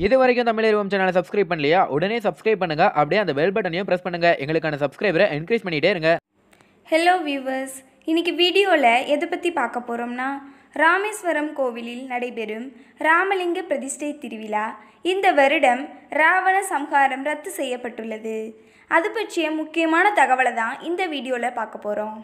இது வரைக்கும் தமிழ் சேனலை சப்ஸ்கிரைப் பண்ணலையா உடனே சப்ஸ்கிரைப் பண்ணுங்க அப்படியே அந்த பெல் பட்டனையும் பிரஸ் பண்ணுங்க எங்களுக்கான சப்ஸ்கிரைபரை என்கரேஜ் பண்ணிட்டே இருங்க ஹலோ வியூவர்ஸ் இன்னைக்கு வீடியோவில் எதை பற்றி பார்க்க போகிறோம்னா ராமேஸ்வரம் கோவிலில் நடைபெறும் ராமலிங்க பிரதிஷ்டை திருவிழா இந்த வருடம் ராவண சம்ஹாரம் ரத்து செய்யப்பட்டுள்ளது அது பற்றிய முக்கியமான தகவலை தான் இந்த வீடியோவில் பார்க்க போகிறோம்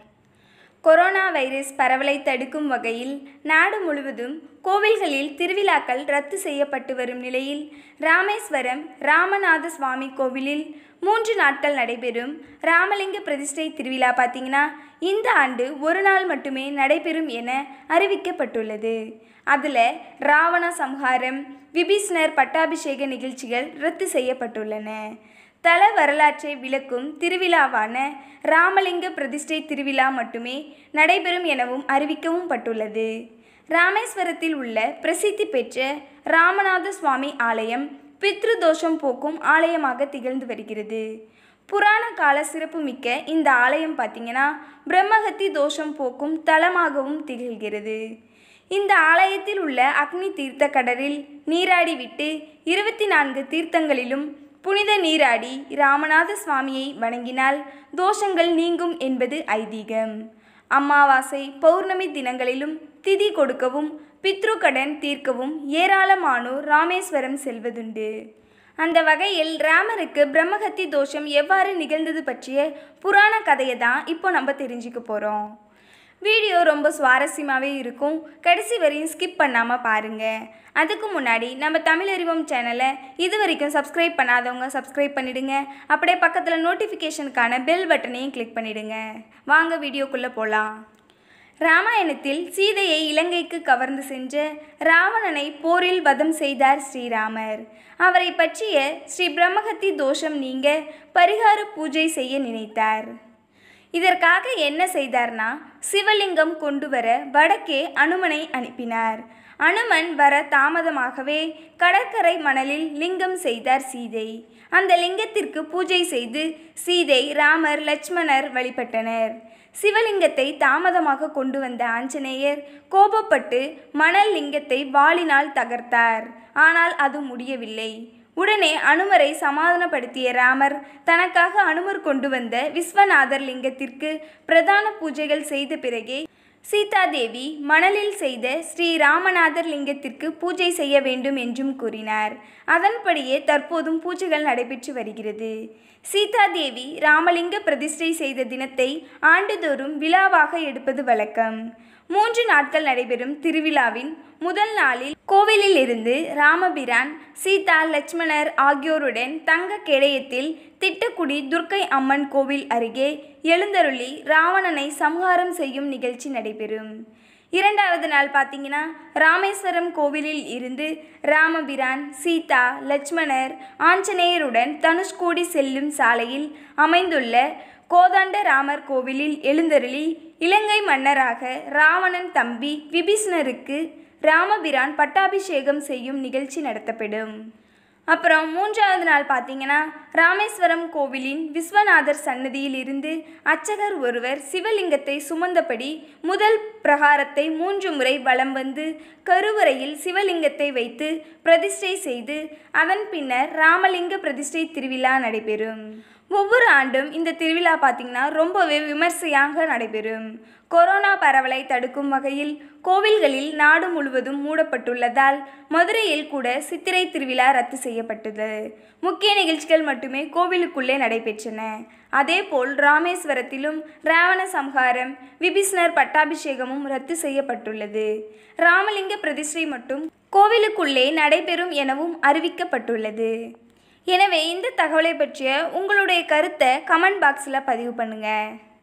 கொரோனா வைரஸ் பரவலை தடுக்கும் வகையில் நாடு முழுவதும் கோவில்களில் திருவிழாக்கள் ரத்து செய்யப்பட்டு வரும் நிலையில் ராமேஸ்வரம் ராமநாத சுவாமி கோவிலில் மூன்று நாட்கள் நடைபெறும் ராமலிங்க பிரதிஷ்டை திருவிழா பார்த்தீங்கன்னா இந்த ஆண்டு ஒரு நாள் மட்டுமே நடைபெறும் என அறிவிக்கப்பட்டுள்ளது அதில் ராவண சம்ஹாரம் விபீஷ்ணர் பட்டாபிஷேக நிகழ்ச்சிகள் ரத்து செய்யப்பட்டுள்ளன தல வரலாற்றை விளக்கும் திருவிழாவான ராமலிங்க பிரதிஷ்டை திருவிழா மட்டுமே நடைபெறும் எனவும் அறிவிக்கவும் பட்டுள்ளது ராமேஸ்வரத்தில் உள்ள பிரசித்தி பெற்ற ராமநாத சுவாமி ஆலயம் பித்ரு தோஷம் போக்கும் ஆலயமாக திகழ்ந்து வருகிறது புராண கால சிறப்புமிக்க இந்த ஆலயம் பார்த்தீங்கன்னா பிரம்மஹத்தி தோஷம் போக்கும் தலமாகவும் திகழ்கிறது இந்த ஆலயத்தில் உள்ள அக்னி தீர்த்த கடலில் நீராடிவிட்டு இருபத்தி நான்கு தீர்த்தங்களிலும் புனித நீராடி ராமநாத சுவாமியை வணங்கினால் தோஷங்கள் நீங்கும் என்பது ஐதீகம் அமாவாசை பௌர்ணமி தினங்களிலும் திதி கொடுக்கவும் பித்ரு கடன் தீர்க்கவும் ஏராளமானோர் ராமேஸ்வரம் செல்வதுண்டு அந்த வகையில் ராமருக்கு பிரம்மஹத்தி தோஷம் எவ்வாறு நிகழ்ந்தது பற்றிய புராண கதையை தான் இப்போ நம்ம தெரிஞ்சுக்க போகிறோம் வீடியோ ரொம்ப சுவாரஸ்யமாகவே இருக்கும் கடைசி வரையும் ஸ்கிப் பண்ணாமல் பாருங்கள் அதுக்கு முன்னாடி நம்ம தமிழ் அறிவோம் சேனலை இது வரைக்கும் சப்ஸ்கிரைப் பண்ணாதவங்க சப்ஸ்கிரைப் பண்ணிடுங்க அப்படியே பக்கத்தில் நோட்டிஃபிகேஷனுக்கான பெல் பட்டனையும் கிளிக் பண்ணிடுங்க வாங்க வீடியோக்குள்ளே போகலாம் ராமாயணத்தில் சீதையை இலங்கைக்கு கவர்ந்து சென்ற ராவணனை போரில் வதம் செய்தார் ஸ்ரீராமர் அவரை பற்றிய ஸ்ரீ பிரம்மஹத்தி தோஷம் நீங்க பரிகார பூஜை செய்ய நினைத்தார் இதற்காக என்ன செய்தார்னா சிவலிங்கம் கொண்டு வர வடக்கே அனுமனை அனுப்பினார் அனுமன் வர தாமதமாகவே கடற்கரை மணலில் லிங்கம் செய்தார் சீதை அந்த லிங்கத்திற்கு பூஜை செய்து சீதை ராமர் லட்சுமணர் வழிபட்டனர் சிவலிங்கத்தை தாமதமாக கொண்டு வந்த ஆஞ்சநேயர் கோபப்பட்டு மணல் லிங்கத்தை வாளினால் தகர்த்தார் ஆனால் அது முடியவில்லை உடனே அனுமரை சமாதானப்படுத்திய ராமர் தனக்காக அனுமர் கொண்டு வந்த விஸ்வநாதர் லிங்கத்திற்கு பிரதான பூஜைகள் செய்த பிறகே சீதாதேவி மணலில் செய்த ஸ்ரீ ராமநாதர் லிங்கத்திற்கு பூஜை செய்ய வேண்டும் என்றும் கூறினார் அதன்படியே தற்போதும் பூஜைகள் நடைபெற்று வருகிறது சீதாதேவி ராமலிங்க பிரதிஷ்டை செய்த தினத்தை ஆண்டுதோறும் விழாவாக எடுப்பது வழக்கம் மூன்று நாட்கள் நடைபெறும் திருவிழாவின் முதல் நாளில் கோவிலில் இருந்து ராமபிரான் சீதா லட்சுமணர் ஆகியோருடன் தங்க கேடயத்தில் திட்டக்குடி துர்க்கை அம்மன் கோவில் அருகே எழுந்தருளி ராவணனை சம்ஹாரம் செய்யும் நிகழ்ச்சி நடைபெறும் இரண்டாவது நாள் பார்த்தீங்கன்னா ராமேஸ்வரம் கோவிலில் இருந்து ராமபிரான் சீதா லட்சுமணர் ஆஞ்சநேயருடன் தனுஷ்கோடி செல்லும் சாலையில் அமைந்துள்ள கோதாண்ட ராமர் கோவிலில் எழுந்தருளி இலங்கை மன்னராக ராவணன் தம்பி விபீஷ்ணருக்கு ராமபிரான் பட்டாபிஷேகம் செய்யும் நிகழ்ச்சி நடத்தப்படும் அப்புறம் மூன்றாவது நாள் பார்த்தீங்கன்னா ராமேஸ்வரம் கோவிலின் விஸ்வநாதர் சன்னதியில் இருந்து அர்ச்சகர் ஒருவர் சிவலிங்கத்தை சுமந்தபடி முதல் பிரகாரத்தை மூன்று முறை வலம் வந்து கருவறையில் சிவலிங்கத்தை வைத்து பிரதிஷ்டை செய்து அதன் பின்னர் ராமலிங்க பிரதிஷ்டை திருவிழா நடைபெறும் ஒவ்வொரு ஆண்டும் இந்த திருவிழா பார்த்திங்கன்னா ரொம்பவே விமர்சையாக நடைபெறும் கொரோனா பரவலை தடுக்கும் வகையில் கோவில்களில் நாடு முழுவதும் மூடப்பட்டுள்ளதால் மதுரையில் கூட சித்திரை திருவிழா ரத்து செய்யப்பட்டது முக்கிய நிகழ்ச்சிகள் மட்டுமே கோவிலுக்குள்ளே நடைபெற்றன அதேபோல் ராமேஸ்வரத்திலும் ராவண சம்ஹாரம் விபீஷ்ணர் பட்டாபிஷேகமும் ரத்து செய்யப்பட்டுள்ளது ராமலிங்க பிரதிஷ்டை மட்டும் கோவிலுக்குள்ளே நடைபெறும் எனவும் அறிவிக்கப்பட்டுள்ளது எனவே இந்த தகவலை பற்றிய உங்களுடைய கருத்தை கமெண்ட் பாக்ஸில் பதிவு பண்ணுங்கள்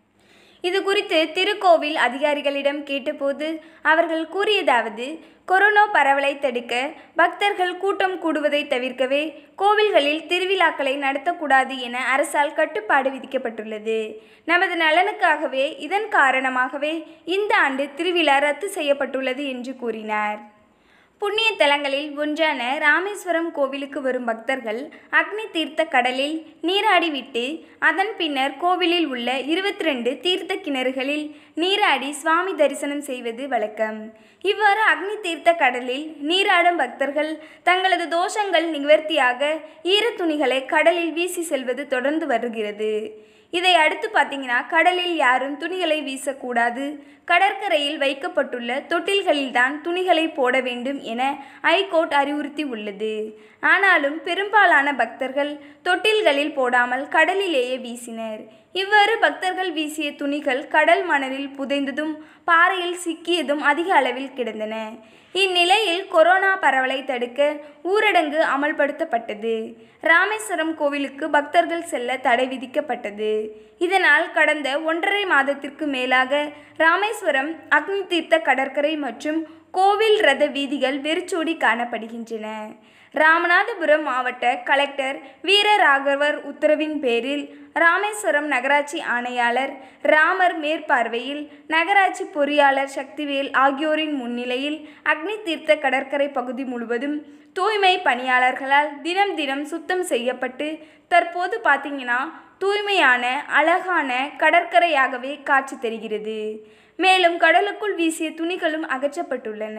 இது குறித்து திருக்கோவில் அதிகாரிகளிடம் கேட்டபோது அவர்கள் கூறியதாவது கொரோனா பரவலை தடுக்க பக்தர்கள் கூட்டம் கூடுவதை தவிர்க்கவே கோவில்களில் திருவிழாக்களை நடத்தக்கூடாது என அரசால் கட்டுப்பாடு விதிக்கப்பட்டுள்ளது நமது நலனுக்காகவே இதன் காரணமாகவே இந்த ஆண்டு திருவிழா ரத்து செய்யப்பட்டுள்ளது என்று கூறினார் புண்ணிய தலங்களில் ஒன்றான ராமேஸ்வரம் கோவிலுக்கு வரும் பக்தர்கள் அக்னி தீர்த்த கடலில் நீராடிவிட்டு அதன் பின்னர் கோவிலில் உள்ள இருபத்தி ரெண்டு தீர்த்த கிணறுகளில் நீராடி சுவாமி தரிசனம் செய்வது வழக்கம் இவ்வாறு அக்னி தீர்த்த கடலில் நீராடும் பக்தர்கள் தங்களது தோஷங்கள் நிவர்த்தியாக ஈரத் துணிகளை கடலில் வீசி செல்வது தொடர்ந்து வருகிறது இதை அடுத்து பார்த்தீங்கன்னா கடலில் யாரும் துணிகளை வீசக்கூடாது கடற்கரையில் வைக்கப்பட்டுள்ள தொட்டில்களில்தான் துணிகளை போட வேண்டும் என ஐகோர்ட் அறிவுறுத்தி உள்ளது ஆனாலும் பெரும்பாலான பக்தர்கள் தொட்டில்களில் போடாமல் கடலிலேயே வீசினர் இவ்வாறு பக்தர்கள் வீசிய துணிகள் கடல் மணலில் புதைந்ததும் பாறையில் சிக்கியதும் அதிக அளவில் கிடந்தன இந்நிலையில் கொரோனா பரவலை தடுக்க ஊரடங்கு அமல்படுத்தப்பட்டது ராமேஸ்வரம் கோவிலுக்கு பக்தர்கள் செல்ல தடை விதிக்கப்பட்டது இதனால் கடந்த ஒன்றரை மாதத்திற்கு மேலாக ராமேஸ்வரம் அக்னி தீர்த்த கடற்கரை மற்றும் கோவில் ரத வீதிகள் வெறிச்சோடி காணப்படுகின்றன ராமநாதபுரம் மாவட்ட கலெக்டர் வீரராகவர் உத்தரவின் பேரில் ராமேஸ்வரம் நகராட்சி ஆணையாளர் ராமர் மேற்பார்வையில் நகராட்சி பொறியாளர் சக்திவேல் ஆகியோரின் முன்னிலையில் அக்னி தீர்த்த கடற்கரை பகுதி முழுவதும் தூய்மை பணியாளர்களால் தினம் தினம் சுத்தம் செய்யப்பட்டு தற்போது பார்த்தீங்கன்னா தூய்மையான அழகான கடற்கரையாகவே காட்சி தெரிகிறது மேலும் கடலுக்குள் வீசிய துணிகளும் அகற்றப்பட்டுள்ளன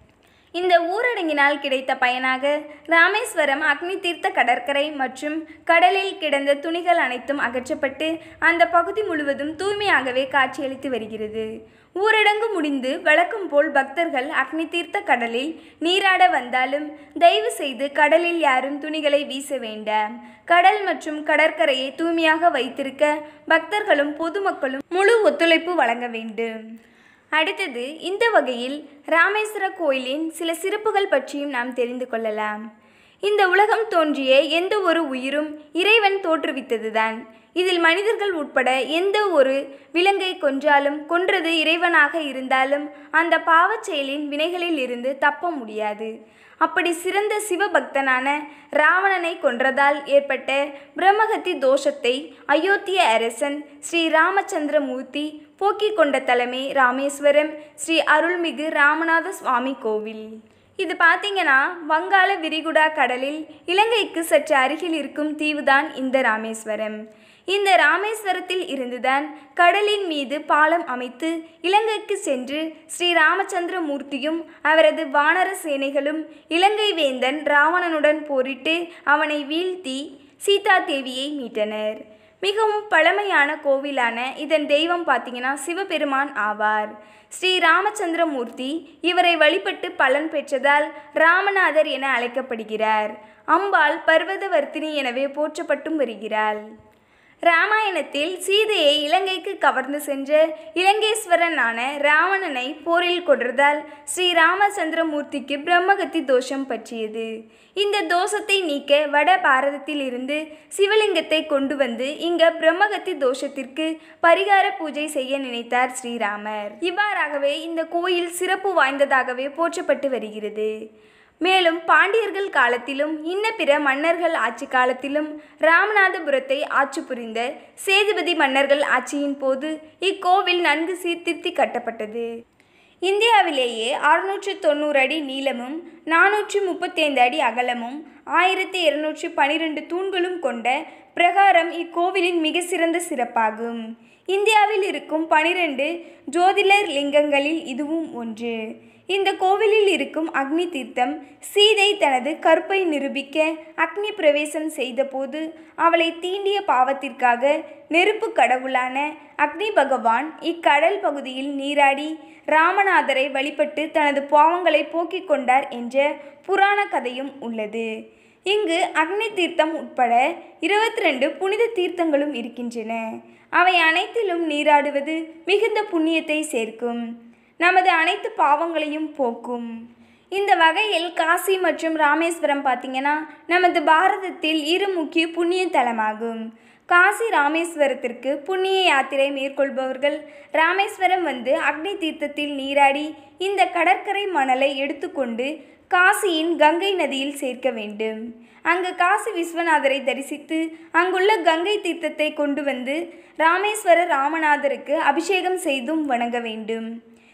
இந்த ஊரடங்கினால் கிடைத்த பயனாக ராமேஸ்வரம் அக்னி தீர்த்த கடற்கரை மற்றும் கடலில் கிடந்த துணிகள் அனைத்தும் அகற்றப்பட்டு அந்த பகுதி முழுவதும் தூய்மையாகவே காட்சியளித்து வருகிறது ஊரடங்கு முடிந்து வழக்கம் போல் பக்தர்கள் அக்னி தீர்த்த கடலில் நீராட வந்தாலும் தயவு செய்து கடலில் யாரும் துணிகளை வீச வேண்டாம் கடல் மற்றும் கடற்கரையை தூய்மையாக வைத்திருக்க பக்தர்களும் பொதுமக்களும் முழு ஒத்துழைப்பு வழங்க வேண்டும் அடுத்தது இந்த வகையில் ராமேஸ்வர கோயிலின் சில சிறப்புகள் பற்றியும் நாம் தெரிந்து கொள்ளலாம் இந்த உலகம் தோன்றிய எந்த ஒரு உயிரும் இறைவன் தோற்றுவித்ததுதான் இதில் மனிதர்கள் உட்பட எந்த ஒரு விலங்கை கொன்றாலும் கொன்றது இறைவனாக இருந்தாலும் அந்த பாவச் செயலின் வினைகளில் இருந்து தப்ப முடியாது அப்படி சிறந்த சிவபக்தனான ராவணனை கொன்றதால் ஏற்பட்ட பிரம்மகத்தி தோஷத்தை அயோத்திய அரசன் ஸ்ரீ ராமச்சந்திரமூர்த்தி போக்கிக் கொண்ட தலமே ராமேஸ்வரம் ஸ்ரீ அருள்மிகு ராமநாத சுவாமி கோவில் இது பார்த்தீங்கன்னா வங்காள விரிகுடா கடலில் இலங்கைக்கு சற்று அருகில் இருக்கும் தீவுதான் இந்த ராமேஸ்வரம் இந்த ராமேஸ்வரத்தில் இருந்துதான் கடலின் மீது பாலம் அமைத்து இலங்கைக்கு சென்று ஸ்ரீ ராமச்சந்திர மூர்த்தியும் அவரது வானர சேனைகளும் இலங்கை வேந்தன் ராவணனுடன் போரிட்டு அவனை வீழ்த்தி சீதா தேவியை மீட்டனர் மிகவும் பழமையான கோவிலான இதன் தெய்வம் பார்த்தீங்கன்னா சிவபெருமான் ஆவார் ஸ்ரீ ராமச்சந்திரமூர்த்தி இவரை வழிபட்டு பலன் பெற்றதால் ராமநாதர் என அழைக்கப்படுகிறார் அம்பாள் பர்வதவர்த்தினி எனவே போற்றப்பட்டும் வருகிறாள் ராமாயணத்தில் சீதையை இலங்கைக்கு கவர்ந்து சென்ற இலங்கேஸ்வரனான ராவணனை போரில் கொன்றதால் ஸ்ரீ ராமச்சந்திரமூர்த்திக்கு பிரம்மகத்தி தோஷம் பற்றியது இந்த தோஷத்தை நீக்க வட பாரதத்தில் இருந்து சிவலிங்கத்தை கொண்டு வந்து இங்க பிரம்மகத்தி தோஷத்திற்கு பரிகார பூஜை செய்ய நினைத்தார் ஸ்ரீராமர் இவ்வாறாகவே இந்த கோயில் சிறப்பு வாய்ந்ததாகவே போற்றப்பட்டு வருகிறது மேலும் பாண்டியர்கள் காலத்திலும் இன்ன பிற மன்னர்கள் ஆட்சி காலத்திலும் ராமநாதபுரத்தை ஆட்சி புரிந்த சேதுபதி மன்னர்கள் ஆட்சியின் போது இக்கோவில் நன்கு சீர்திருத்தி கட்டப்பட்டது இந்தியாவிலேயே அறுநூற்று தொண்ணூறு அடி நீளமும் நானூற்றி முப்பத்தைந்து அடி அகலமும் ஆயிரத்தி இருநூற்றி பனிரெண்டு தூண்களும் கொண்ட பிரகாரம் இக்கோவிலின் மிக சிறந்த சிறப்பாகும் இந்தியாவில் இருக்கும் பனிரெண்டு ஜோதிடர் லிங்கங்களில் இதுவும் ஒன்று இந்த கோவிலில் இருக்கும் அக்னி தீர்த்தம் சீதை தனது கற்பை நிரூபிக்க அக்னி பிரவேசம் செய்தபோது அவளை தீண்டிய பாவத்திற்காக நெருப்பு கடவுளான அக்னி பகவான் இக்கடல் பகுதியில் நீராடி ராமநாதரை வழிபட்டு தனது பாவங்களை போக்கிக் கொண்டார் என்ற புராண கதையும் உள்ளது இங்கு அக்னி தீர்த்தம் உட்பட இருபத்தி ரெண்டு புனித தீர்த்தங்களும் இருக்கின்றன அவை அனைத்திலும் நீராடுவது மிகுந்த புண்ணியத்தை சேர்க்கும் நமது அனைத்து பாவங்களையும் போக்கும் இந்த வகையில் காசி மற்றும் ராமேஸ்வரம் பார்த்தீங்கன்னா நமது பாரதத்தில் இரு முக்கிய புண்ணிய தலமாகும் காசி ராமேஸ்வரத்திற்கு புண்ணிய யாத்திரை மேற்கொள்பவர்கள் ராமேஸ்வரம் வந்து அக்னி தீர்த்தத்தில் நீராடி இந்த கடற்கரை மணலை எடுத்துக்கொண்டு காசியின் கங்கை நதியில் சேர்க்க வேண்டும் அங்கு காசி விஸ்வநாதரை தரிசித்து அங்குள்ள கங்கை தீர்த்தத்தை கொண்டு வந்து ராமேஸ்வர ராமநாதருக்கு அபிஷேகம் செய்தும் வணங்க வேண்டும்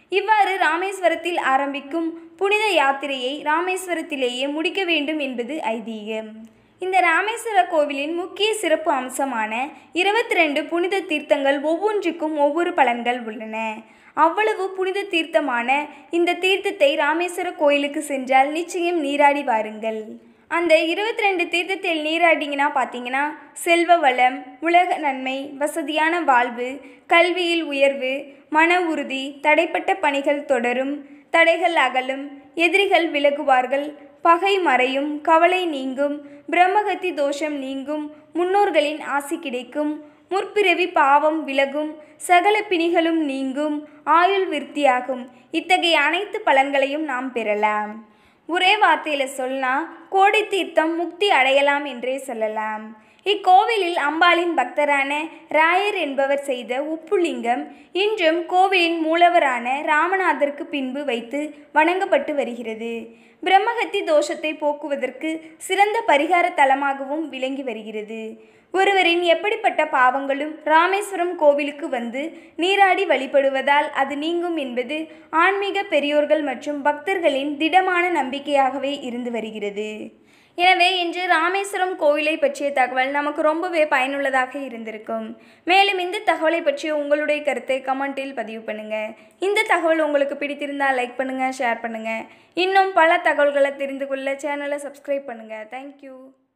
இவ்வாறு ராமேஸ்வரத்தில் ஆரம்பிக்கும் புனித யாத்திரையை ராமேஸ்வரத்திலேயே முடிக்க வேண்டும் என்பது ஐதீகம் இந்த ராமேஸ்வர கோவிலின் முக்கிய சிறப்பு அம்சமான இருபத்தி ரெண்டு புனித தீர்த்தங்கள் ஒவ்வொன்றுக்கும் ஒவ்வொரு பலன்கள் உள்ளன அவ்வளவு புனித தீர்த்தமான இந்த தீர்த்தத்தை ராமேஸ்வர கோயிலுக்கு சென்றால் நிச்சயம் நீராடி வாருங்கள் அந்த இருபத்தி ரெண்டு தீர்த்தத்தில் நீராடிங்கன்னா பார்த்தீங்கன்னா செல்வ வளம் உலக நன்மை வசதியான வாழ்வு கல்வியில் உயர்வு மன உறுதி தடைப்பட்ட பணிகள் தொடரும் தடைகள் அகலும் எதிரிகள் விலகுவார்கள் பகை மறையும் கவலை நீங்கும் பிரம்மகத்தி தோஷம் நீங்கும் முன்னோர்களின் ஆசி கிடைக்கும் முற்பிறவி பாவம் விலகும் சகல பிணிகளும் நீங்கும் ஆயுள் விருத்தியாகும் இத்தகைய அனைத்து பலன்களையும் நாம் பெறலாம் ஒரே வார்த்தையில் சொன்னா கோடை தீர்த்தம் முக்தி அடையலாம் என்றே சொல்லலாம் இக்கோவிலில் அம்பாளின் பக்தரான ராயர் என்பவர் செய்த உப்புலிங்கம் இன்றும் கோவிலின் மூலவரான ராமநாதருக்கு பின்பு வைத்து வணங்கப்பட்டு வருகிறது பிரம்மஹத்தி தோஷத்தை போக்குவதற்கு சிறந்த பரிகார தலமாகவும் விளங்கி வருகிறது ஒருவரின் எப்படிப்பட்ட பாவங்களும் ராமேஸ்வரம் கோவிலுக்கு வந்து நீராடி வழிபடுவதால் அது நீங்கும் என்பது ஆன்மீக பெரியோர்கள் மற்றும் பக்தர்களின் திடமான நம்பிக்கையாகவே இருந்து வருகிறது எனவே இன்று ராமேஸ்வரம் கோவிலை பற்றிய தகவல் நமக்கு ரொம்பவே பயனுள்ளதாக இருந்திருக்கும் மேலும் இந்த தகவலை பற்றிய உங்களுடைய கருத்தை கமெண்டில் பதிவு பண்ணுங்கள் இந்த தகவல் உங்களுக்கு பிடித்திருந்தால் லைக் பண்ணுங்கள் ஷேர் பண்ணுங்கள் இன்னும் பல தகவல்களை தெரிந்து கொள்ள சேனலை சப்ஸ்கிரைப் பண்ணுங்கள் தேங்க்யூ